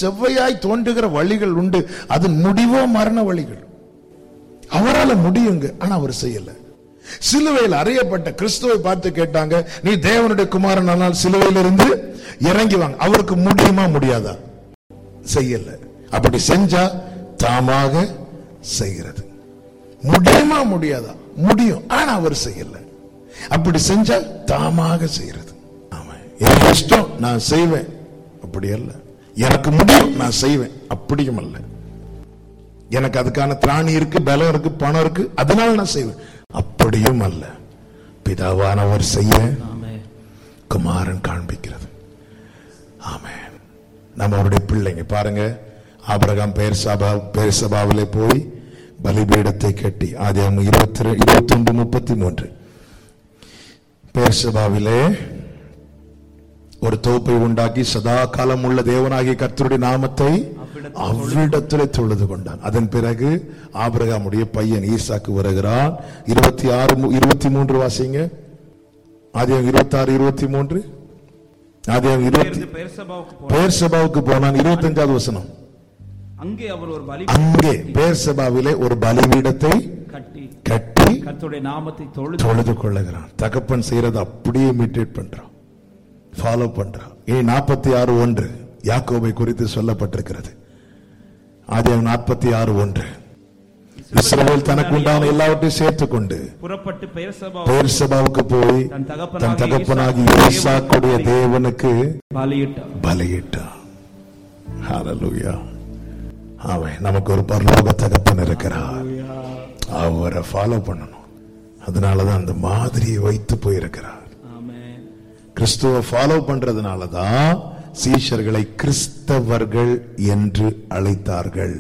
செவ்வையாய் தோன்றுகிற வழிகள் உண்டு அது முடிவோ மரண வழிகள் அவரால முடியுங்க ஆனா அவர் செய்யல சிலுவையில் அறையப்பட்ட கிறிஸ்துவை பார்த்து கேட்டாங்க நீ தேவனுடைய குமாரன் ஆனால் சிலுவையிலிருந்து இறங்கி வாங்க அவருக்கு முடியுமா முடியாதா செய்யல அப்படி செஞ்சா தாமாக செய்கிறது முடியுமா முடியாதா முடியும் ஆனா அவர் செய்யல அப்படி செஞ்சா தாமாக செய்யறது ஆமா என் இஷ்டம் நான் செய்வேன் அப்படி அல்ல எனக்கு முடியும் நான் செய்வேன் அப்படியும் அல்ல எனக்கு அதுக்கான திராணி இருக்கு பலம் இருக்கு பணம் இருக்கு அதனால நான் செய்வேன் அப்படியும் அல்ல பிதாவானவர் செய்ய ஆமென் குமாரன் காண்பிக்கிறது ஆமென் நம்ம அவருடைய பிள்ளைங்க பாருங்க ஆபிரகாம் பெயர் சபா பெயர் சபாவிலே போய் பலிபீடத்தை கட்டி ஆதியாகமம் இருபத்தி இருபத்தி ஒன்று முப்பத்தி மூன்று பெயர் சபாவிலே ஒரு தோப்பை உண்டாக்கி சதா காலம் உள்ள தேவனாகிய கர்த்தருடைய நாமத்தை அவ்விடத்திலே தொழுது கொண்டான் அதன் பிறகு ஆபிரகாமுடைய பையன் ஈசாக்கு வருகிறான் இருபத்தி ஆறு மு- இருபத்தி மூன்று வாசிங்க ஆதியம் இருபத்தி ஆறு இருபத்தி மூன்று ஆதியம் இருபத்தி இருந்து பெயர்சபாவுக்கு போனார் பேர் சபாவுக்கு போனான் இருபத்தஞ்சாவது வசனம் அங்கே அவர் ஒரு பலி அங்கே பேர் சபாவிலே ஒரு பலிபீடத்தை கட்டி கட்டி கர்த்தருடைய நாமத்தை தொழுது தொழுது கொள்ளுகிறான் தகப்பன் செய்யறது அப்படியே மீட்டேட் பண்றான் ஃபாலோ பண்றான் இனி நாற்பத்தி ஆறு ஒன்று யாக்கோபை குறித்து சொல்லப்பட்டிருக்கிறது ஆதியம் நாற்பத்தி ஆறு ஒன்று இஸ்ரவேல் தனக்கு உண்டான எல்லாவற்றையும் சேர்த்துக் கொண்டு புறப்பட்டு பெயர்சபா பேர் சபாவுக்கு போய் தன் தன் தகப்பனாகிய தகப்பனாகி ஈசாக்குடைய ஈசாக்குடைய தேவனுக்கு பலியிட்டார் பலியிட்டான் ஹalleluya அவன் நமக்கு ஒரு பரலோக தகப்பன் இருக்கிறார் அவரை ஃபாலோ பண்ணணும் அதனாலதான் அந்த மாதிரியை வைத்து போயிருக்கிறார் ஆமென் கிறிஸ்துவ ஃபாலோ பண்றதுனால தான் சீஷர்களை கிறிஸ்தவர்கள் என்று அழைத்தார்கள்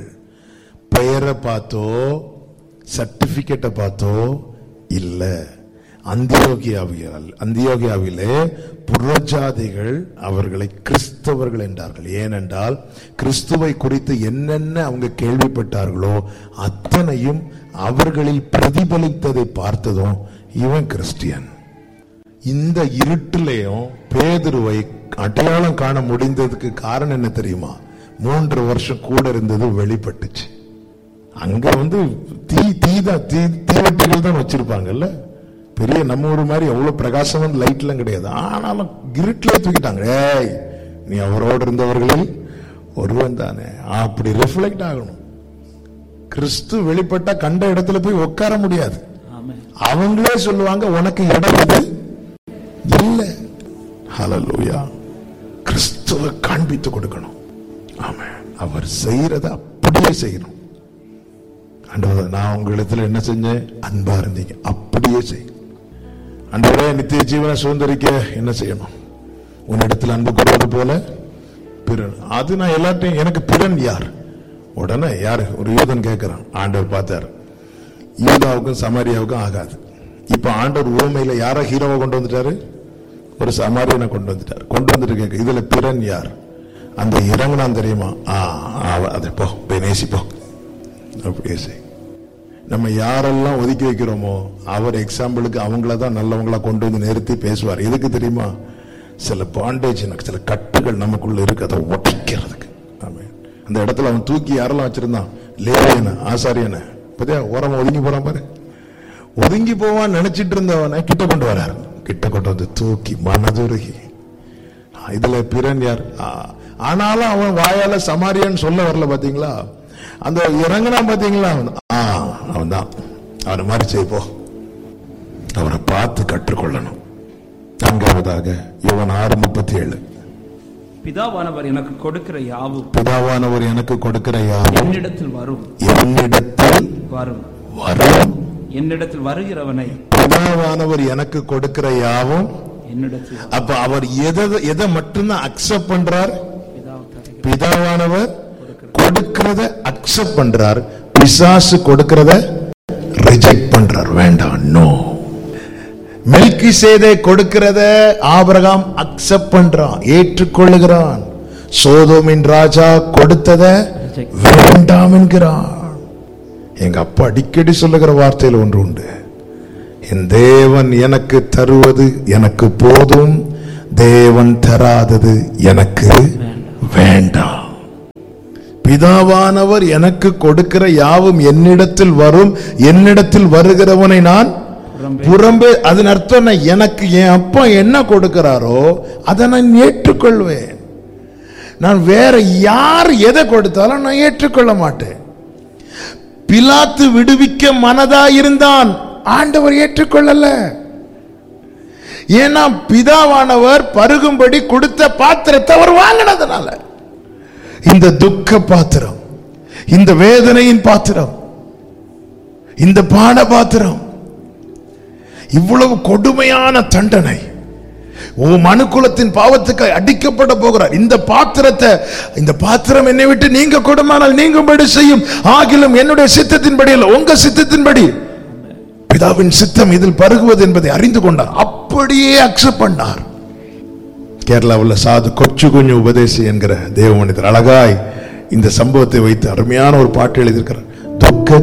பெயரை பார்த்தோ சர்டிபிகேட்டை பார்த்தோ இல்ல அந்தியோகியாவியல் அந்தியோகியாவிலே புறஜாதிகள் அவர்களை கிறிஸ்தவர்கள் என்றார்கள் ஏனென்றால் கிறிஸ்துவை குறித்து என்னென்ன அவங்க கேள்விப்பட்டார்களோ அத்தனையும் அவர்களில் பிரதிபலித்ததை பார்த்ததும் இவன் கிறிஸ்டியன் இந்த இருட்டிலையும் பேதுருவை அடையாளம் காண முடிந்ததுக்கு காரணம் என்ன தெரியுமா மூன்று வருஷம் கூட இருந்தது வெளிப்பட்டுச்சு அங்க வந்து தீ தீதான் தீ தீவட்டிகள் தான் வச்சிருப்பாங்கல்ல பெரிய நம்ம ஊர் மாதிரி எவ்வளவு பிரகாசமான லைட் எல்லாம் கிடையாது ஆனாலும் இருட்டிலே தூக்கிட்டாங்க ஏய் நீ அவரோடு இருந்தவர்களில் ஒருவன் தானே அப்படி ரிஃப்ளெக்ட் ஆகணும் கிறிஸ்து வெளிப்பட்டா கண்ட இடத்துல போய் உட்கார முடியாது ஆமென் அவங்களே சொல்லுவாங்க உனக்கு இடம் இது இல்ல ஹalleluya கிறிஸ்துவ காண்பித்து கொடுக்கணும் ஆமென் அவர் செய்யறத அப்படியே செய்யணும் ஆண்டவரே நான் உங்களிடத்துல என்ன செஞ்சேன் அன்பா இருந்தீங்க அப்படியே செய் ஆண்டவரே நித்திய ஜீவனை சுதந்திரிக்க என்ன செய்யணும் உன்னிடத்தில் அன்பு கூறுவது போல பிறன் அது நான் எல்லாத்தையும் எனக்கு பிறன் யார் உடனே யாரு ஒரு யூதன் கேட்கிறான் ஆண்டவர் பார்த்தார் யூதாவுக்கும் சமாரியாவுக்கும் ஆகாது இப்ப ஆண்டவர் ஊமையில யார ஹீரோவை கொண்டு வந்துட்டாரு ஒரு சமாரியனை கொண்டு வந்துட்டார் கொண்டு வந்துட்டு கேட்க இதுல பிறன் யார் அந்த இறங்குனான் தெரியுமா ஆ அவ- அதை போ போய் நேசிப்போ அப்படியே செய் நம்ம யாரெல்லாம் ஒதுக்கி வைக்கிறோமோ அவர் எக்ஸாம்பிளுக்கு அவங்கள தான் நல்லவங்களா கொண்டு வந்து நிறுத்தி பேசுவார் எதுக்கு தெரியுமா சில பாண்டேஜ் சில கட்டுகள் நமக்குள்ள இருக்கு அதை உடைக்கிறதுக்கு ஆமென். அந்த இடத்துல அவன் தூக்கி யாரெல்லாம் வச்சிருந்தான் லேவியன ஆசாரியன பத்தியா ஓரமா ஒதுங்கி போறான் பாரு ஒதுங்கி போவான் நினைச்சிட்டு இருந்தவனை கிட்ட கொண்டு வராரு கிட்ட கொண்டு வந்து தூக்கி மனதுருகி ஆ, இதுல பிறன் யார் ஆ, ஆனாலும் அவன் வாயால சமாரியன் சொல்ல வரல பாத்தீங்களா அந்த இறங்கினா பாத்தீங்களா அவன் ஆ அவன் தான் அவனை மாதிரி செய்ப்போ அவரை பார்த்து கற்றுக்கொள்ளணும் நான்காவதாக இவன் ஆறு முப்பத்தி ஏழு பிதாவானவர் எனக்கு கொடுக்கிற யாவும் பிதாவானவர் எனக்கு கொடுக்கிற யாரும் என்னிடத்தில் வரும் என்னிடத்தில் வரும் வரும் என்னிடத்தில் வருகிறவனை பிதாவானவர் எனக்கு கொடுக்கிற யாவும் என்னிடத்தில் வரும். அப்ப அவர் எதை எதை மட்டும்தான் அக்செப்ட் பண்றார் பிதாவுக்கு அறிகிற பிதாவானவர் கொடுக்கிறத அக்செப்ட் பண்றார் பிசாசு கொடுக்கிறத ரிஜெக்ட் பண்றார் வேண்டாம் நோ மெல்கி சேதை கொடுக்கிறத ஆபிரகாம் அக்செப்ட் பண்றான் ஏற்றுக்கொள்ளுகிறான் சோதோமின் ராஜா கொடுத்தத வேண்டாம் என்கிறான் எங்க அப்பா அடிக்கடி சொல்லுகிற வார்த்தையில் ஒன்று உண்டு என் தேவன் எனக்கு தருவது எனக்கு போதும் தேவன் தராதது எனக்கு வேண்டாம் பிதாவானவர் எனக்கு கொடுக்கிற யாவும் என்னிடத்தில் வரும் என்னிடத்தில் வருகிறவனை நான் புறம்பே புறம்பே அதன் அர்த்தம் என்ன? எனக்கு என் அப்பா என்ன கொடுக்கிறாரோ அதை நான் ஏற்றுக்கொள்வேன் நான் வேற யார் எதை கொடுத்தாலும் நான் ஏற்றுக்கொள்ள மாட்டேன் பிலாத்து விடுவிக்க மனதா இருந்தான் ஆண்டவர் ஏற்றுக்கொள்ளல ஏன்னா பிதாவானவர் பருகும்படி கொடுத்த பாத்திரத்தை அவர் வாங்கினதுனால இந்த துக்க பாத்திரம் இந்த வேதனையின் பாத்திரம் இந்த பாட பாத்திரம் இவ்வளவு கொடுமையான தண்டனை ஓ மனுக்குலத்தின் பாவத்துக்கு அடிக்கப்பட போகிறார் இந்த பாத்திரத்தை இந்த பாத்திரம் என்னை விட்டு நீங்க கொடுமானால் நீங்கும்படி செய்யும் ஆகிலும் என்னுடைய சித்தத்தின்படி அல்ல உங்க சித்தத்தின்படி பிதாவின் சித்தம் இதில் பருகுவது என்பதை அறிந்து கொண்டார் அப்படியே அக்செப்ட் பண்ணார் கேரளாவில் சாது கொச்சு குஞ்சு உபதேசி என்கிற தேவ மனிதர் அழகாய் இந்த சம்பவத்தை வைத்து அருமையான ஒரு பாட்டு எழுதியிருக்கிறார் துக்க